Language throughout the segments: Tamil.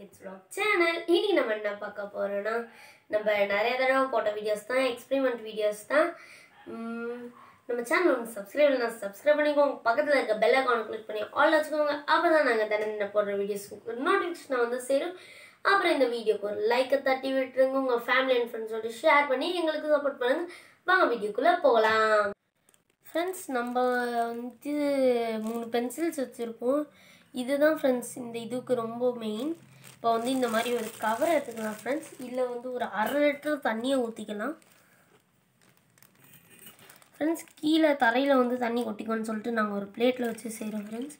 கிட்ஸ் vlog சேனல் இனி நம்ம என்ன பார்க்க போறோம்னா நம்ம நிறைய தடவை போட்ட வீடியோஸ் தான் எக்ஸ்பெரிமெண்ட் வீடியோஸ் தான் உம், நம்ம சேனல் ஒன்று சப்ஸ்கிரைப் பண்ணா சப்ஸ்கிரைப் பண்ணிக்கோங்க பக்கத்தில் இருக்க பெல் அக்கௌண்ட் கிளிக் பண்ணி ஆல் வச்சுக்கோங்க அப்போ தான் நாங்கள் தினம் போடுற வீடியோஸ் நோட்டிஃபிகேஷன் வந்து சேரும் அப்புறம் இந்த வீடியோக்கு ஒரு லைக்கை தட்டி விட்டுருங்க உங்கள் ஃபேமிலி அண்ட் ஃப்ரெண்ட்ஸோட ஷேர் பண்ணி எங்களுக்கு சப்போர்ட் பண்ணுங்க வாங்க வீடியோக்குள்ளே போகலாம் ஃப்ரெண்ட்ஸ் நம்ம வந்து மூணு பென்சில்ஸ் வச்சுருக்கோம் இதுதான் ஃப்ரெண்ட்ஸ் இந்த இதுக்கு ரொம்ப மெயின் இப்போ வந்து இந்த மாதிரி ஒரு கவர் எடுத்துக்கலாம் ஃப்ரெண்ட்ஸ் இதில் வந்து ஒரு அரை லிட்டர் தண்ணியை ஊற்றிக்கலாம் ஃப்ரெண்ட்ஸ் கீழே தரையில் வந்து தண்ணி கொட்டிக்கோன்னு சொல்லிட்டு நாங்கள் ஒரு பிளேட்டில் வச்சு செய்கிறோம் ஃப்ரெண்ட்ஸ்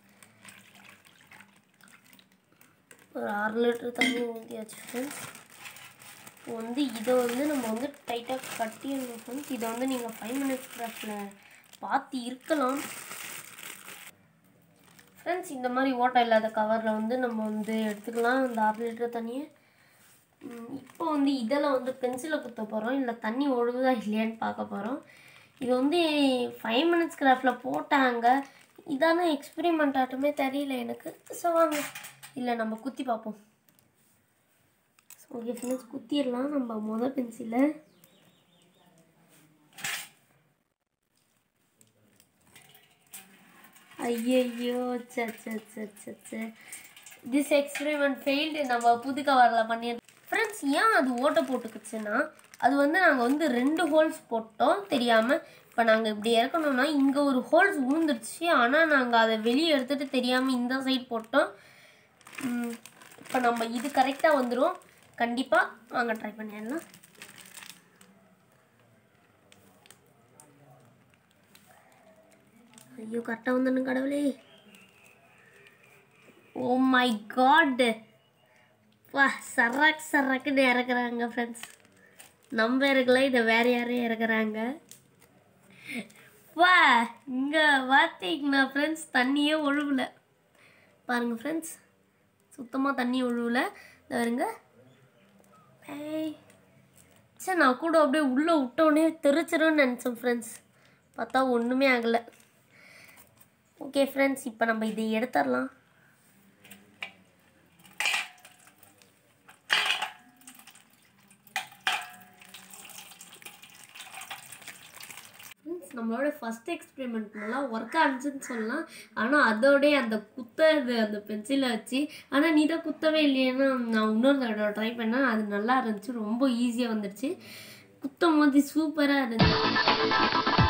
ஒரு அரை லிட்டர் தண்ணி ஊற்றியாச்சு ஃப்ரெண்ட்ஸ் இப்போ வந்து இதை வந்து நம்ம வந்து டைட்டாக கட்டிடணும் ஃப்ரெண்ட்ஸ் இதை வந்து நீங்கள் ஃபைவ் மினிட்ஸ் கிராஃப்டில் பார்த்து இருக்கலாம் ஃப்ரெண்ட்ஸ் இந்த மாதிரி ஓட்டை இல்லாத கவரில் வந்து நம்ம வந்து எடுத்துக்கலாம் இந்த அரை லிட்டர் தண்ணியை ம், இப்போ வந்து இதில் வந்து பென்சிலை குத்த போகிறோம் இல்லை தண்ணி ஒழுகுதா இல்லையான்னு பார்க்க போகிறோம் இது வந்து ஃபைவ் மினிட்ஸ் கிராஃப்டில் போட்டாங்க இதான எக்ஸ்பெரிமெண்ட் ஆட்டமே தெரியல எனக்கு ஸோ வாங்க இல்லை நம்ம குத்தி பார்ப்போம் ஓகே ஃப்ரெண்ட்ஸ் குத்திடலாம் நம்ம மொதல் பென்சிலை ஐயையோ சே திஸ் எக்ஸ்பெரிமெண்ட் ஃபெயில்டு நம்ம புது கவரில் பண்ணி ஃப்ரெண்ட்ஸ் ஏன் அது ஓட்டை போட்டுக்குச்சுன்னா அது வந்து நாங்கள் வந்து ரெண்டு ஹோல்ஸ் போட்டோம் தெரியாமல் இப்போ நாங்கள் இப்படி இறக்கணும்னா இங்கே ஒரு ஹோல்ஸ் விழுந்துருச்சு ஆனால் நாங்கள் அதை வெளியே எடுத்துகிட்டு தெரியாமல் இந்த சைடு போட்டோம் இப்போ நம்ம இது கரெக்டாக வந்துடும் கண்டிப்பாக வாங்க ட்ரை பண்ணிடலாம் ஐயோ கரெக்டாக வந்துடணும் கடவுளே ஓ மை காட் வா சரக் சரக்குன்னு இறக்குறாங்க ஃப்ரெண்ட்ஸ் நம்ம இறக்கல இதை வேற யாரும் இறக்குறாங்க வா இங்கே பார்த்தீங்கன்னா ஃப்ரெண்ட்ஸ் தண்ணியே ஒழுகல பாருங்கள் ஃப்ரெண்ட்ஸ் சுத்தமாக தண்ணி ஒழுகல இந்த வருங்க ஏய் சரி நான் கூட அப்படியே உள்ளே விட்டோடனே தெரிச்சிரும்னு நினச்சேன் ஃப்ரெண்ட்ஸ் பார்த்தா ஒன்றுமே ஆகலை ஓகே ஃப்ரெண்ட்ஸ் இப்போ நம்ம இதை எடுத்துடலாம் Friends, நம்மளோட ஃபஸ்ட் எக்ஸ்பெரிமெண்ட் நல்லா ஒர்க் ஆனிச்சுன்னு சொல்லலாம் ஆனால் அதோடய அந்த குத்தது அந்த பென்சிலை வச்சு ஆனால் நீ தான் குத்தவே இல்லையேன்னா நான் இன்னொரு தடவை ட்ரை பண்ணேன் அது நல்லா இருந்துச்சு ரொம்ப ஈஸியாக வந்துடுச்சு குத்தும் போது சூப்பராக இருந்துச்சு